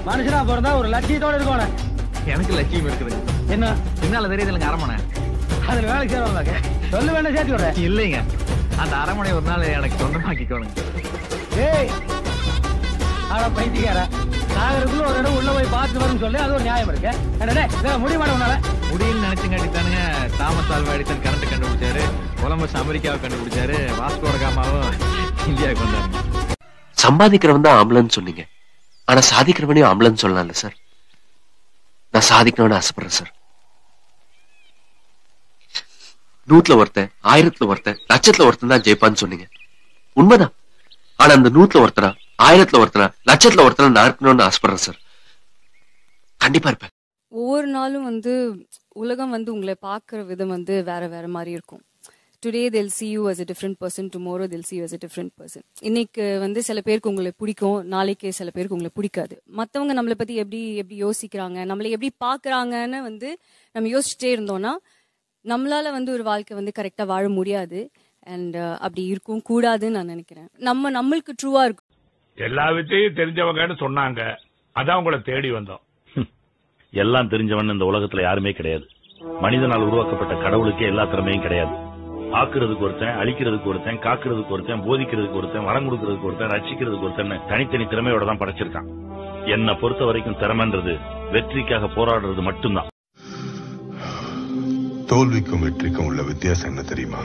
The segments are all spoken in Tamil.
மனுஷனா பிறந்தா ஒரு லட்சியத்தோட இருக்கணும் எனக்கு லட்சியம் இருக்குதுங்க என்ன பின்னால தெரியுது இல்லைங்க அரமனை அதுல வேலை செய்யறவங்க சொல்லு வேண்டாம் சேர்த்து விடுறேன் இல்லைங்க அந்த அரமனை ஒரு நாள் எனக்கு சொந்தமாக்கிக்கோணுங்க ஏய் ஆட பைத்தியக்கார சாகருக்குள்ள ஒரு இடம் உள்ள போய் பார்த்து வரும்னு சொல்லி அது ஒரு நியாயம் இருக்கு என்னடே இதெல்லாம் முடிவு உன்னால முடியல நினைச்சுங்காட்டி தானுங்க தாமஸ் ஆல்வா எடிசன் கரண்ட் கண்டுபிடிச்சாரு கொலம்பஸ் அமெரிக்காவை கண்டுபிடிச்சாரு வாஸ்கோட காமாவும் இந்தியாவுக்கு வந்தாங்க சம்பாதிக்கிறவன் தான் ஆம்பளன்னு சொன்னீங்க ஆனா சாதிக்கிறவனையும் ஆம்பளன்னு சொல்லலாம்ல சார் நான் சாதிக்கணும்னு ஆசைப்படுறேன் சார் நூத்துல ஒருத்தன் ஆயிரத்துல ஒருத்தன் லட்சத்துல ஒருத்தன் தான் ஜெயிப்பான்னு சொன்னீங்க உண்மைதான் ஆனா அந்த நூத்துல ஒருத்தனா ஆயிரத்துல ஒருத்தனா லட்சத்துல ஒருத்தனா நான் இருக்கணும்னு ஆசைப்படுறேன் சார் கண்டிப்பா இருப்பேன் ஒவ்வொரு நாளும் வந்து உலகம் வந்து உங்களை பார்க்குற விதம் வந்து வேற வேற மாதிரி இருக்கும் today they'll see you as a different person tomorrow they'll see you as a different person இன்னைக்கு வந்து சில பேருக்கு உங்களை பிடிக்கும் நாளைக்கு சில பேருக்கு உங்களை பிடிக்காது மற்றவங்க நம்மளை பத்தி எப்படி எப்படி யோசிக்கிறாங்க நம்மளை எப்படி பார்க்கறாங்கன்னு வந்து நம்ம யோசிச்சுட்டே இருந்தோம்னா நம்மளால வந்து ஒரு வாழ்க்கை வந்து கரெக்டாக வாழ முடியாது அண்ட் அப்படி இருக்கும் கூடாதுன்னு நான் நினைக்கிறேன் நம்ம நம்மளுக்கு ட்ரூவா இருக்கும் எல்லா வித்தையும் தெரிஞ்சவங்கன்னு சொன்னாங்க அதான் உங்களை தேடி வந்தோம் எல்லாம் தெரிஞ்சவன் இந்த உலகத்துல யாருமே கிடையாது மனிதனால் உருவாக்கப்பட்ட கடவுளுக்கே எல்லா திறமையும் கிடையாது ஆக்குறதுக்கு ஒருத்தன் அழிக்கிறதுக்கு ஒருத்தன் காக்குறதுக்கு ஒருத்தன் போதிக்கிறதுக்கு ஒருத்தன் வரம் கொடுக்கறதுக்கு ஒருத்தன் ரட்சிக்கிறதுக்கு ஒருத்தன் தனித்தனி திறமையோட தான் படைச்சிருக்கான் என்னை பொறுத்த வரைக்கும் திறமைன்றது வெற்றிக்காக போராடுறது மட்டும்தான் தோல்விக்கும் வெற்றிக்கும் உள்ள வித்தியாசம் என்ன தெரியுமா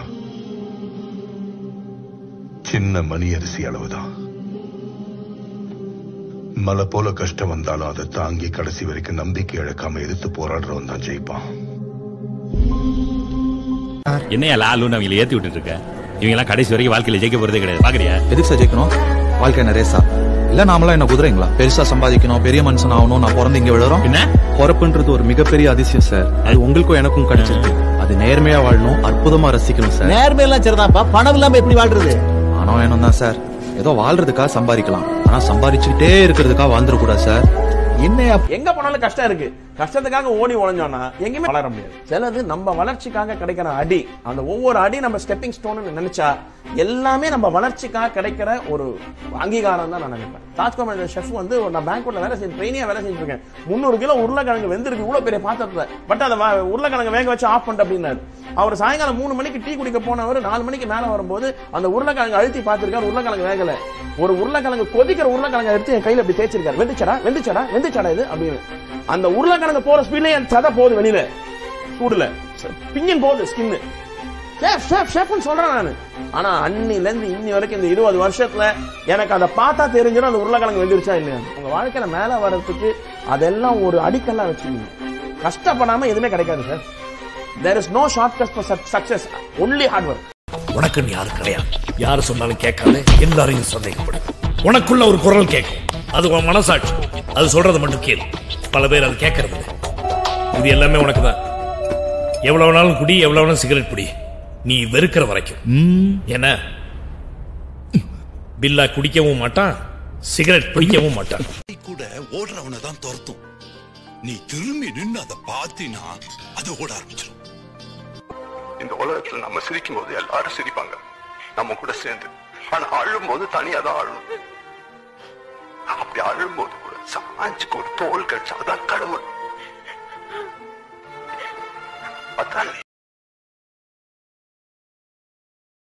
சின்ன மணி அரிசி அளவுதான் மலை போல கஷ்டம் வந்தாலும் அதை தாங்கி கடைசி வரைக்கும் நம்பிக்கை இழக்காம எதிர்த்து போராடுறவன் தான் ஜெயிப்பான் என்னையா லாலுன்னு அவங்களை ஏத்தி விட்டுட்டு இருக்க இவங்க எல்லாம் கடைசி வரைக்கும் வாழ்க்கையில ஜெயிக்க போறதே கிடையாது பாக்குறியா எதுக்கு சார் ஜெயிக்கணும் வாழ்க்கை என்ன ரேஸா இல்ல நாமலாம் என்ன குதிரைங்களா பெருசா சம்பாதிக்கணும் பெரிய மனுஷன் ஆகணும் நான் பிறந்து இங்க விழுறோம் என்ன பொறப்புன்றது ஒரு மிகப்பெரிய அதிசயம் சார் அது உங்களுக்கும் எனக்கும் கிடைச்சிருக்கு அது நேர்மையா வாழணும் அற்புதமா ரசிக்கணும் சார் நேர்மையெல்லாம் சரிதான்ப்பா பணம் இல்லாம எப்படி வாழ்றது ஆனா வேணும் தான் சார் ஏதோ வாழ்றதுக்காக சம்பாதிக்கலாம் ஆனா சம்பாதிச்சுக்கிட்டே இருக்கிறதுக்காக வாழ்ந்துடக்கூடாது சார் என்னையா எங்க போனாலும் கஷ்டம் இருக்கு கஷ்டத்துக்காக ஓடி உழைஞ்சோம்னா எங்கேயுமே வளர முடியாது சிலது நம்ம வளர்ச்சிக்காக கிடைக்கிற அடி அந்த ஒவ்வொரு அடி நம்ம ஸ்டெப்பிங் ஸ்டோன் நினைச்சா எல்லாமே நம்ம வளர்ச்சிக்காக கிடைக்கிற ஒரு அங்கீகாரம் தான் நான் நினைப்பேன் தாஜ்கோமல் ஷெஃப் வந்து ஒரு நான் பேங்க்ல வேலை செஞ்சு ட்ரெயினியா வேலை செஞ்சுட்டு இருக்கேன் முந்நூறு கிலோ உருளைக்கிழங்கு வெந்திருக்கு இவ்வளவு பெரிய பாத்திரத்துல பட் அதை வ- உருளைக்கிழங்கு வேக வச்சு ஆஃப் பண்ணிட்டு அப்படின்னாரு அவர் சாயங்காலம் மூணு மணிக்கு டீ குடிக்க போனவர் நாலு மணிக்கு மேல வரும்போது அந்த உருளைக்கிழங்கு அழுத்தி பார்த்திருக்காரு உருளைக்கிழங்கு வேகல ஒரு உருளைக்கிழங்கு கொதிக்கிற உருளைக்கிழங்கு எடுத்து என் கையில அப்படி தேய்ச்சிருக்காரு வெந்துச்சடா வெந்துச்சடா வெந்துச்சடா இது அப்படின்னு அந்த உருளைக்கிழங்கு போற ஸ்பீட்ல என் சதை போகுது வெளியில சூடுல பிஞ்சின் போகுது ஸ்கின்னு ஷேஃப் ஷேஃப் ஷேஃப்னு சொல்றேன் நானு ஆனா அன்னில இருந்து இன்னி வரைக்கும் இந்த இருபது வருஷத்துல எனக்கு அதை பார்த்தா தெரிஞ்சிடும் அந்த உருளைக்கிழங்கு வெந்துருச்சா இல்லையா உங்க வாழ்க்கையில மேல வர்றதுக்கு அதெல்லாம் ஒரு அடிக்கல்லா வச்சுக்கீங்க கஷ்டப்படாம எதுவுமே கிடைக்காது sir there is no shortcut for success only hard work உனக்குன்னு யாரும் கிடையாது யாரு சொன்னாலும் கேட்காத எல்லாரையும் சந்தேகப்படு உனக்குள்ள ஒரு குரல் கேட்கும் அது உன் மனசாட்சி அது சொல்றது மட்டும் கேளு பல பேர் அது கேட்கறது இல்ல. இது எல்லாமே உனக்கு தான் எவ்வளவு நாளும் குடி எவ்வளவு நாளும் சிகரெட் பிடி நீ வெறுக்கிற வரைக்கும் என்ன பில்லா குடிக்கவும் மாட்டான் சிகரெட் பிடிக்கவும் மாட்டான் கூட ஓடுறவனை தான் துரத்தும் நீ திரும்பி நின்னு அதை பார்த்தினா அது ஓட ஆரம்பிச்சிடும் இந்த உலகத்துல நம்ம சிரிக்கும் போது எல்லாரும் சிரிப்பாங்க நம்ம கூட சேர்ந்து ஆனா அழும் போது தனியா தான் அழணும் அப்படி அழும் போது கூட சாஞ்சுக்கு ஒரு தோல் கடிச்சா அதான் கடவுள் அதான்